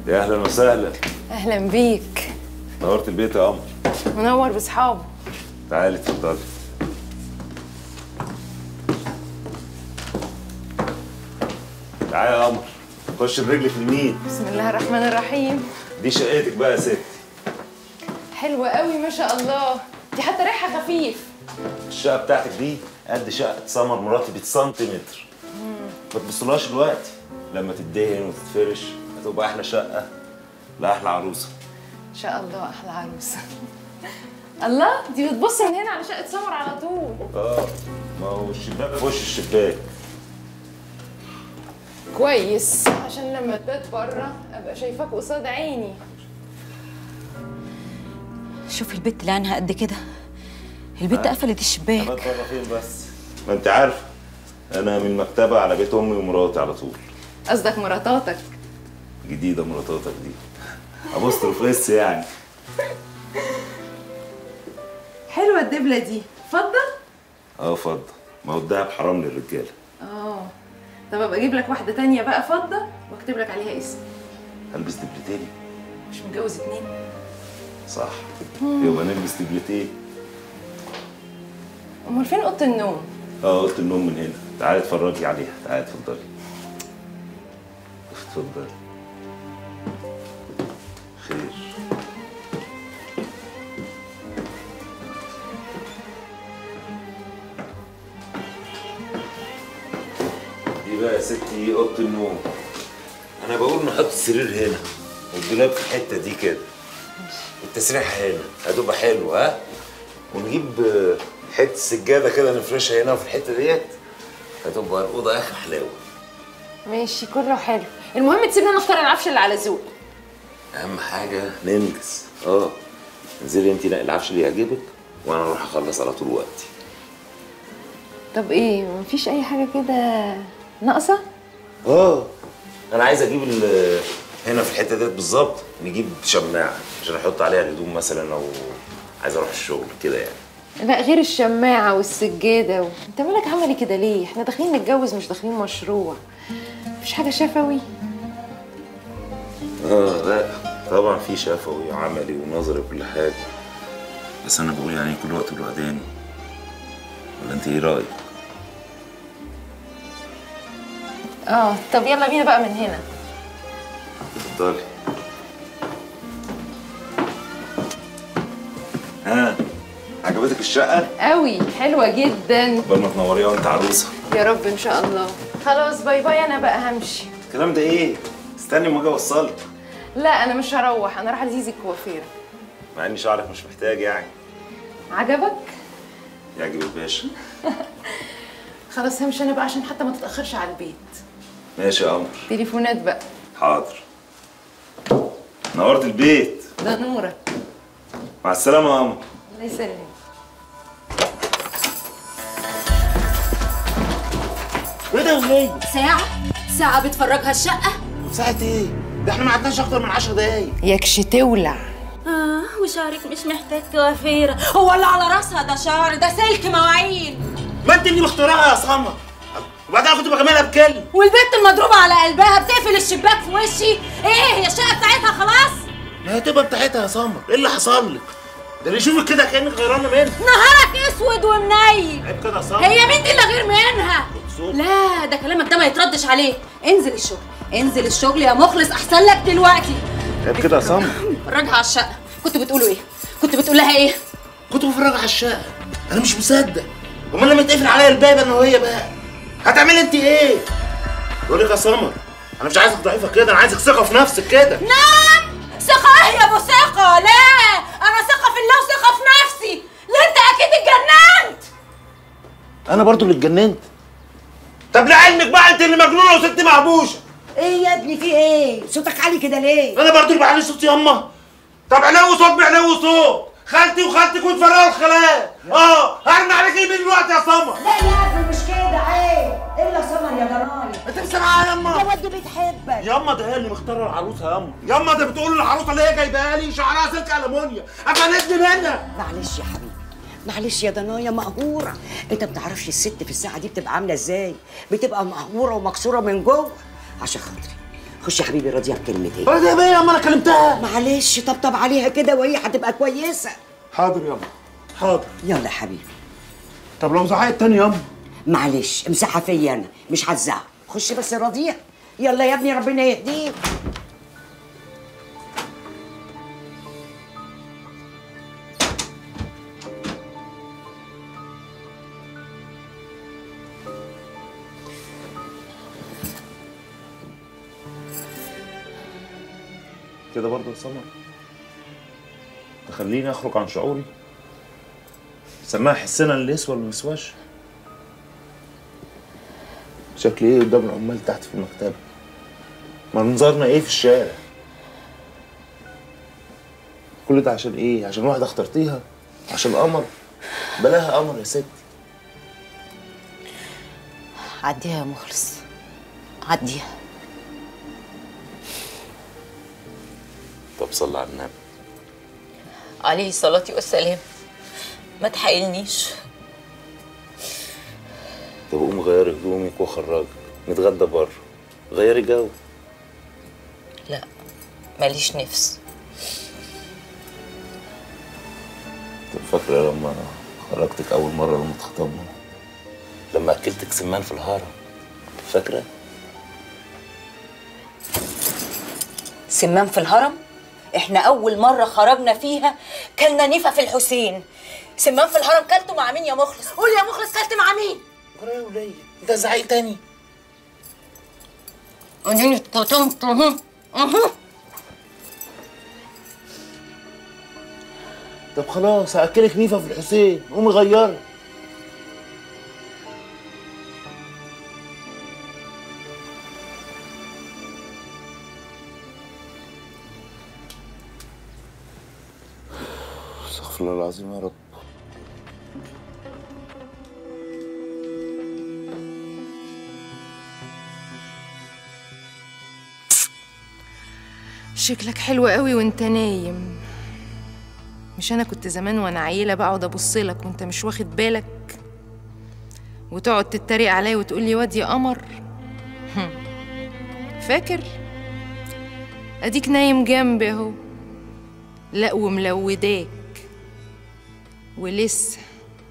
يا اهلا وسهلا اهلا بيك نورت البيت يا قمر منور باصحابه تعالي اتفضلي تعالي يا قمر خش برجلك اليمين بسم الله الرحمن الرحيم دي شقتك بقى يا ستي حلوة قوي ما شاء الله دي حتى ريحها خفيف الشقه بتاعتك دي قد شقه سمر مراتي بسنتيمتر ما تبصلهاش دلوقتي لما تدهن وتتفرش هتبقى احلى شقه لا احلى عروسه ان شاء الله احلى عروسة الله دي بتبص من هنا على شقة سمر على طول اه ما هو الشباك في وش الشباك كويس عشان لما تبات بره ابقى شايفاك قصاد عيني شوف البت اللي عنها قد كده البت قفلت الشباك ابات بره فين بس ما انت عارف انا من المكتبه على بيت امي ومراتي على طول قصدك مراتاتك جديده مراتاتك دي ابوستروف اس يعني حلوة الدبلة دي فضة اه فضه ما هو الدهب حرام للرجاله اه طب ابقى اجيب لك واحدة تانية بقى فضة واكتب لك عليها اسم هلبس دبلتين مش متجوز اتنين صح يبقى نلبس دبلتين امال فين اوضة النوم اه قلت النوم من هنا تعالي اتفرجي عليها تعالي اتفضلي اتفضلي خير دي بقى يا ستي اوضه النوم انا بقول نحط السرير هنا والدولاب في الحته دي كده والتسريحه هنا هتبقى حلوه ها ونجيب آه، حته سجاده كده نفرشها هنا في الحته ديت هتبقى الاوضه اخر حلاوه ماشي كله حلو المهم تسيبنا نختار العفش اللي على ذوق اهم حاجه ننجز اه انزلي انت نقي العفش اللي يعجبك وانا اروح اخلص على طول وقتي طب ايه مفيش اي حاجه كده ناقصه اه انا عايز اجيب ال- هنا في الحته ديت بالظبط نجيب شماعه عشان احط عليها الهدوم مثلا لو عايز اروح الشغل كده يعني لا غير الشماعه والسجاده و... انت مالك عملي كده ليه احنا داخلين نتجوز مش داخلين مشروع مفيش حاجه شفوي اه لا طبعا في شفوي وعملي ونظري وكل حاجه بس انا بقول يعني كل وقت له اذان ولا انت ايه رايك اه طب يلا بينا بقى من هنا اتفضلي ها عجبتك الشقه قوي حلوه جدا قبل ما تنوريها وانت عروسه يا رب ان شاء الله خلاص باي باي انا بقى همشي الكلام ده ايه استني اما اجي اوصلك لا انا مش هروح انا رايحه لزيزي الكوافير مع ان شعرك مش محتاج يعني عجبك يعجب الباشا خلاص همشي انا بقى عشان حتى ما تتاخرش على البيت ماشي يا قمر تليفونات بقى حاضر نورت البيت ده نورك مع السلامه يا قمر الله يسلمك ايه ده وليه؟ ساعة ساعة بتفرجها الشقة ساعة ايه؟ ده احنا ما عدناش اكتر من 10 دقايق يكش تولع آه وشعرك مش محتاج كوافيرة هو اللي على راسها ده شعر ده سلك مواعين ما انت اللي مخترعها يا سمر وبعدين أنا كنت بكملها بكلمة والبنت المضروبة على قلبها بتقفل الشباك في وشي ايه هي الشقة بتاعتها خلاص ما هي تبقى بتاعتها يا سمر ايه اللي حصل لك؟ ده اللي يشوفك كده كانك غيرانه منه نهارك اسود ومنيل عيب كده يا سمر هي مين دي اللي غير منها صوت. لا ده كلامك ده ما يتردش عليه انزل الشغل انزل الشغل يا مخلص احسن لك دلوقتي عيب كده يا سمر فرجها على الشقة كنتوا بتقولوا ايه كنت بتقول لها ايه كنت بفرج على الشقة انا مش مصدق امال لما يتقفل عليا الباب انا وهي بقى هتعملي انت ايه؟ بقول لك يا سمر انا مش عايزك ضعيفه كده انا عايزك ثقه في نفسك كده نعم ثقة ايه يا ابو ثقة لا انا ثقة في الله وثقة في نفسي لا انت اكيد اتجننت انا برضو اللي اتجننت طب لعلمك بقى انت اللي مجنونه وست مهبوشه ايه يا ابني في ايه؟ صوتك عالي كده ليه؟ انا برضو اللي بعلي صوتي ياما طب علو صوت بعلو صوت خالتي وخالتك وتفرقوا الخلايا اه هرمي عليك ايه من الوقت يا سمر لا يا ابني مش كده عيب الا سمر يا جرايم انت مش سامعها ده ياما واد بتحبك ياما ده هي اللي مختاره العروسه ياما ياما ده بتقول العروسه اللي هي جايباها لي شعرها سلك المونيا افندني منها معلش يا حبيبي معلش يا ضنايا مقهوره انت ما بتعرفش الست في الساعه دي بتبقى عامله ازاي بتبقى مقهوره ومكسوره من جوه عشان خاطري خش يا حبيبي راضيه بكلمتين راضيه بيا اما انا كلمتها معلش طبطب عليها كده وهي هتبقى كويسه حاضر يابا حاضر يلا يا حبيبي طب لو زعقت تاني يابا معلش امسحها فيا انا مش هتزعق خش بس راضيه يلا يا ابني ربنا يهديك كده برضه يا سمر تخليني اخرج عن شعوري سماها حسنا اللي يسوى اللي مسواش شكلي ايه قدام العمال تحت في المكتبه منظرنا ايه في الشارع كل ده عشان ايه عشان واحده اخترتيها عشان قمر بلاها قمر يا ستي عديها يا مخلص عديها طب صلي على النبي عليه الصلاة والسلام ما تحايلنيش طب قومي غيري هدومك واخرجك نتغدى بره غيري جو لا ماليش نفس طب فاكرة لما أنا خرجتك أول مرة لما اتخطبنا لما أكلتك سمان في الهرم فاكرة؟ سمان في الهرم احنا اول مرة خرجنا فيها كلنا نيفا في الحسين سمان في الهرم كلته مع مين يا مخلص قول يا مخلص كلت مع مين جرى يا ولية أنت زعيق تاني اديني طمطمت اهو اهو طب خلاص هأكلك نيفا في الحسين قومي غيري استغفر الله العظيم يا رب شكلك حلو قوي وانت نايم مش انا كنت زمان وانا عيله بقعد ابص لك وانت مش واخد بالك وتقعد تتريق عليا وتقول لي واد يا قمر هم. فاكر اديك نايم جنبي اهو لا وملوداك ولسه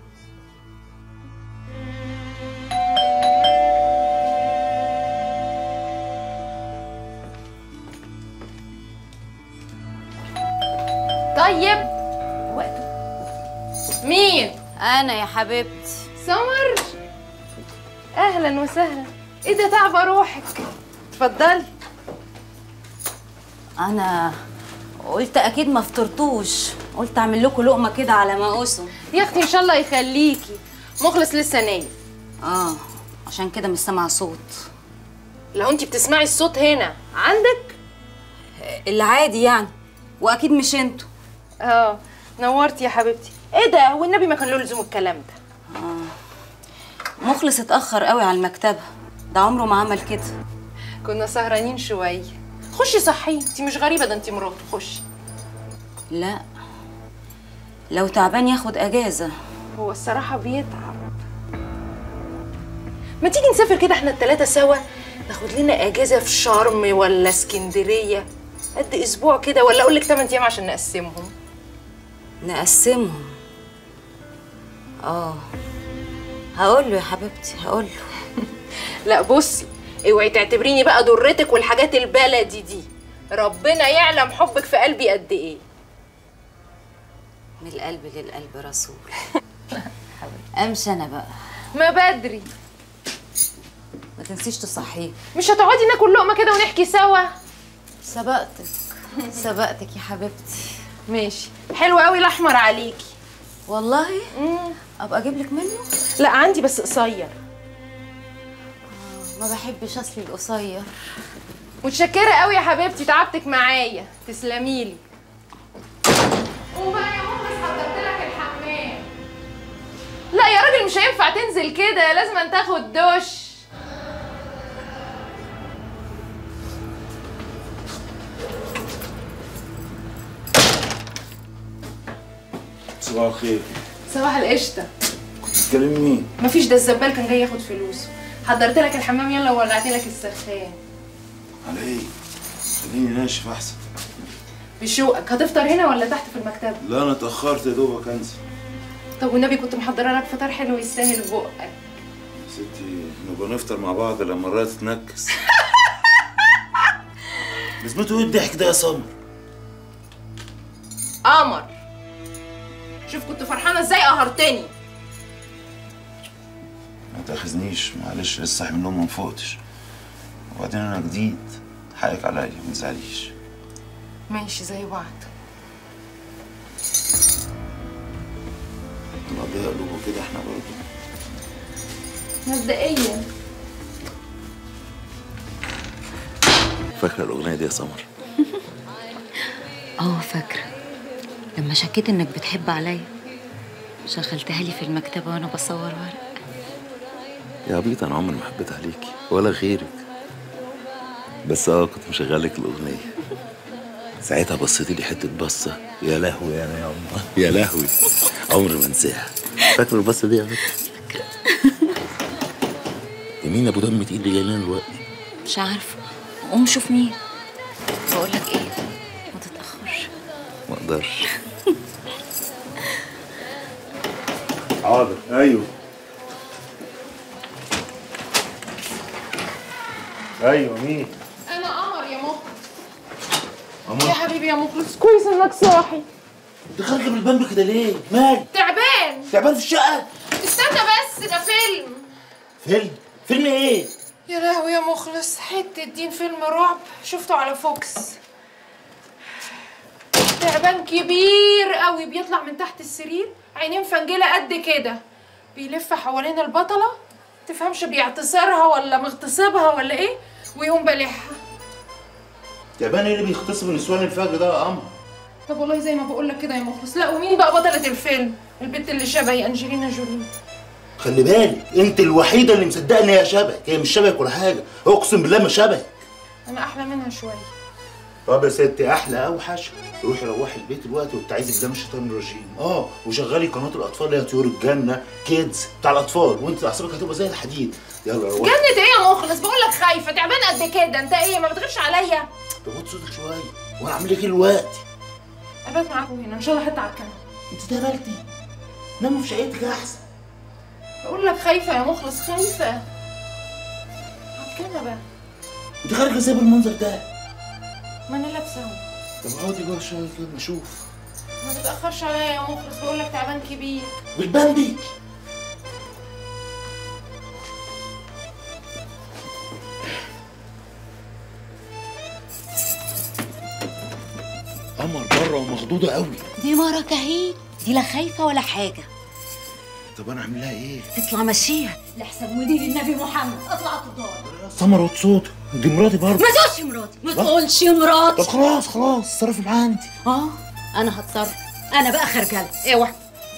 طيب وقته مين انا يا حبيبتي سمر اهلا وسهلا ايه ده تعبى روحك اتفضلي انا قلت اكيد ما فطرتوش قلت اعمل لكم لقمه كده على مقاسه يا اختي ان شاء الله يخليكي مخلص لسه نايم اه عشان كده مش سامعه صوت لو انت بتسمعي الصوت هنا عندك العادي يعني واكيد مش انتوا اه نورتي يا حبيبتي ايه ده والنبي ما كان له لزوم الكلام ده مخلص اتاخر قوي على المكتبه ده عمره ما عمل كده كنا سهرانين شويه خشي صحي انت مش غريبه ده انت مراته خشي لا لو تعبان ياخد اجازه هو الصراحه بيتعب ما تيجي نسافر كده احنا التلاتة سوا ناخد لنا اجازه في شرم ولا اسكندريه قد اسبوع كده ولا اقول لك 8 ايام عشان نقسمهم نقسمهم اه هقول له يا حبيبتي هقول له لا بصي اوعي تعتبريني بقى ضرتك والحاجات البلدي دي ربنا يعلم حبك في قلبي قد ايه من القلب للقلب رسول امشي انا بقى ما بدري ما تنسيش تصحيه مش هتقعدي ناكل لقمه كده ونحكي سوا سبقتك سبقتك يا حبيبتي ماشي حلو قوي الاحمر عليكي والله ابقى اجيب لك منه لا عندي بس قصير ما بحبش اصلي القصير متشكره قوي يا حبيبتي تعبتك معايا تسلميلي وبقى يا مخلص حضرت لك الحمام لا يا راجل مش هينفع تنزل كده لازم أن تاخد دش صباح الخير صباح القشطه بتتكلمي مين؟ مفيش ده الزبال كان جاي ياخد فلوسه حضرت لك الحمام يلا وولعت لك السخان على ايه؟ خليني ناشف احسن بشوقك هتفطر هنا ولا تحت في المكتبة لا انا اتاخرت يا دوبك انزل طب والنبي كنت محضره لك فطار حلو يستاهل بقك ستي نبقى نفطر مع بعض لما الرايه تتنكس لازمته ايه الضحك ده يا سمر قمر شوف كنت فرحانه ازاي قهرتني ما تاخذنيش معلش لسه صاحي من النوم ما فوقتش وبعدين انا جديد حقك عليا ما تزعليش ماشي زي بعض نقضيها قلوب كده احنا برضه مبدئيا فاكره الاغنيه دي يا سمر اه فاكرة لما شكيت انك بتحب عليا شغلتها لي في المكتبة وانا بصور ورق يا عبيط انا عمري ما حبيت عليكي ولا غيرك بس اه كنت مشغلك الاغنيه ساعتها بصيتي لي حته بصه يا لهوي يا يا الله يا لهوي عمري ما انساها فاكر البصه دي يا فاكر ده مين ابو دم تقيل اللي جاي لنا دلوقتي مش عارفة قوم شوف مين بقول لك ايه ما تتأخرش ما اقدرش حاضر ايوه ايوه مين انا قمر يا مخ عمر يا حبيبي يا مخلص كويس انك صاحي انت خارجه من البنك كده ليه؟ مال؟ تعبان تعبان في الشقه؟ استنى بس ده فيلم فيلم؟ فيلم ايه؟ يا لهوي يا مخلص حتة دين فيلم رعب شفته على فوكس تعبان كبير قوي بيطلع من تحت السرير عينين فنجلة قد كده بيلف حوالين البطلة تفهمش بيعتصرها ولا مغتصبها ولا ايه ويقوم بالعها تعبان ايه اللي بيغتصب نسوان الفجر ده يا قمر؟ طب والله زي ما بقول لك كده يا مخلص لا ومين بقى بطلة الفيلم البنت اللي شبهي انجلينا جولي خلي بالك انت الوحيده اللي مصدقه ان هي شبهك هي مش شبهك ولا حاجه اقسم بالله ما شبهك انا احلى منها شويه طب يا ستي احلى اوحش روحي روحي البيت دلوقتي وابتعدي بالله من الشيطان الرجيم اه وشغلي قناه الاطفال اللي هي طيور الجنه كيدز بتاع الاطفال وانت اعصابك هتبقى زي الحديد يلا روحي جنة ايه يا مخلص بقول لك خايفه تعبان قد كده انت ايه ما بتغيبش عليا طب وطي صوتك شويه وانا اعمل لك ايه دلوقتي ابات معاكم هنا ان شاء الله حتى على الكنبه انت اتهبلتي ناموا في شقتك احسن بقول لك خايفه يا مخلص خايفه على الكنبه انت خارجه ازاي بالمنظر ده ما انا لابسه اهو طب اقعدي جوه شويه كده اشوف ما تتاخرش عليا يا مخلص بقول لك تعبان كبير بالبندي قمر بره ومخضوضه قوي دي مرة كهي دي لا خايفة ولا حاجة طب انا اعمل لها ايه اطلع مشيها لحسن مدير النبي محمد اطلع تطار سمر وطي صوتك دي مراتي برضه ما تقولش مراتي ما تقولش مراتي طب خلاص خلاص اتصرفي معاها انت اه انا هتصرف انا بقى خارجه لها اوعى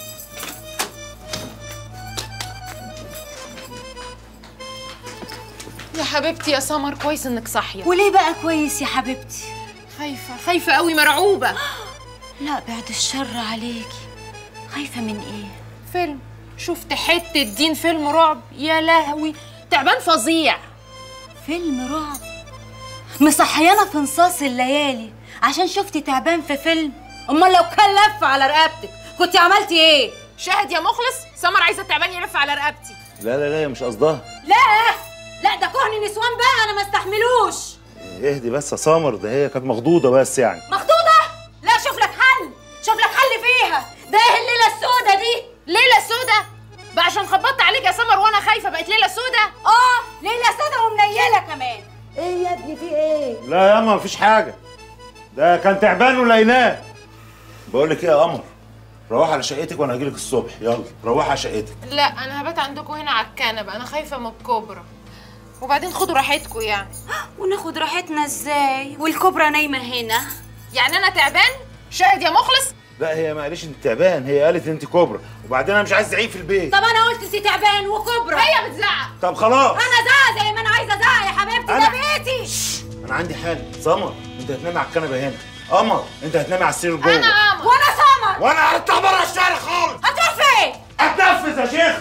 يا حبيبتي يا سمر كويس انك صاحيه وليه بقى كويس يا حبيبتي خايفه خايفه قوي مرعوبه لا بعد الشر عليكي خايفه من ايه فيلم شفت حته دين فيلم رعب يا لهوي تعبان فظيع فيلم رعب مصحيانه في نصاص الليالي عشان شفتي تعبان في فيلم امال لو كان لف على رقبتك كنت عملتي ايه شاهد يا مخلص سمر عايزه التعبان يلف على رقبتي لا لا لا هي مش قصدها لا لا ده كهن نسوان بقى انا ما استحملوش اهدي بس يا سمر ده هي كانت مخضوضه بس يعني مخطوطه لا شوف لك حل شوف لك حل فيها ده ايه الليله السودة دي ليله سودا بقى عشان خبطت عليك يا سمر وانا خايفه بقت ليله سودا اه ليله سودة ومنيله كمان ايه يا ابني في ايه لا يا اما مفيش حاجه ده كان تعبان ولقيناه بقول لك ايه يا قمر روحي على شقتك وانا هجيلك الصبح يلا روحي على شقتك لا انا هبات عندكم هنا على الكنبه انا خايفه من الكوبرا وبعدين خدوا راحتكم يعني وناخد راحتنا ازاي والكبرى نايمه هنا يعني انا تعبان شاهد يا مخلص لا هي ما قالتش انت تعبان هي قالت انت كبرى وبعدين انا مش عايز زعيق في البيت طب انا قلت انت تعبان وكبرى هي بتزعق طب خلاص انا زعق زي ما انا عايزه ازعق يا حبيبتي ده أنا- بيتي انا عندي حل سمر انت هتنامي على الكنبه هنا قمر انت هتنامي على السرير جوه انا قمر وانا سمر وانا هطلع بره الشارع خالص هتروح فين اتنفس يا شيخ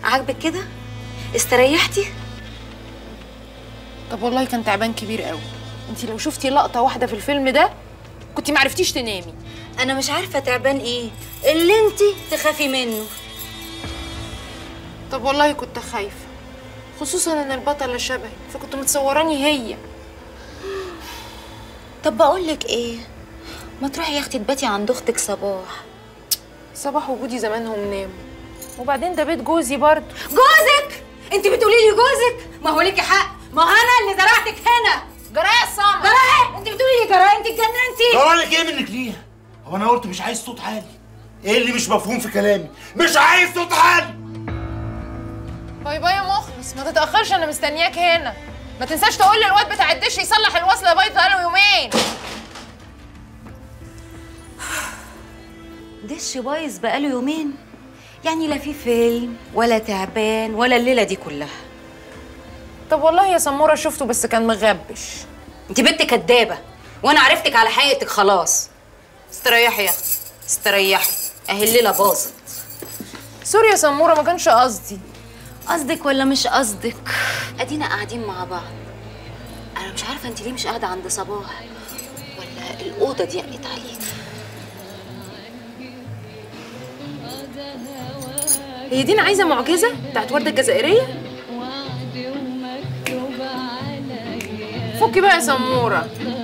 عاجبك كده استريحتي طب والله كان تعبان كبير قوي انت لو شفتي لقطه واحده في الفيلم ده كنت معرفتيش تنامي انا مش عارفه تعبان ايه اللي انت تخافي منه طب والله كنت خايفه خصوصا ان البطله شبهي فكنت متصوراني هي طب بقول لك ايه ما تروحي يا اختي تباتي عند اختك صباح صباح وجودي زمانهم ناموا وبعدين ده بيت جوزي برضه جوزك انت بتقولي لي جوزك ما هو ليكي حق ما هو انا اللي زرعتك هنا جرايه الصمت جراء انت بتقولي لي جراء انت اتجننتي جرالك ايه منك ليها؟ هو انا قلت مش عايز صوت عالي ايه اللي مش مفهوم في كلامي؟ مش عايز صوت عالي باي باي يا مخلص ما تتاخرش انا مستنياك هنا ما تنساش تقول للواد بتاع الدش يصلح الوصله بايظه بقاله يومين دش بايظ بقاله يومين يعني لا في فيلم ولا تعبان ولا الليله دي كلها طب والله يا سموره شفته بس كان مغبش انت بنت كدابه وانا عرفتك على حقيقتك خلاص استريحي يا اختي استريحي اهي الليله باظت سوري يا سموره ما كانش قصدي قصدك ولا مش قصدك ادينا قاعدين مع بعض انا مش عارفه انت ليه مش قاعده عند صباح ولا الاوضه ضيقت عليك هي دينا عايزه معجزه بتاعت ورده الجزائريه فكي بقى يا سموره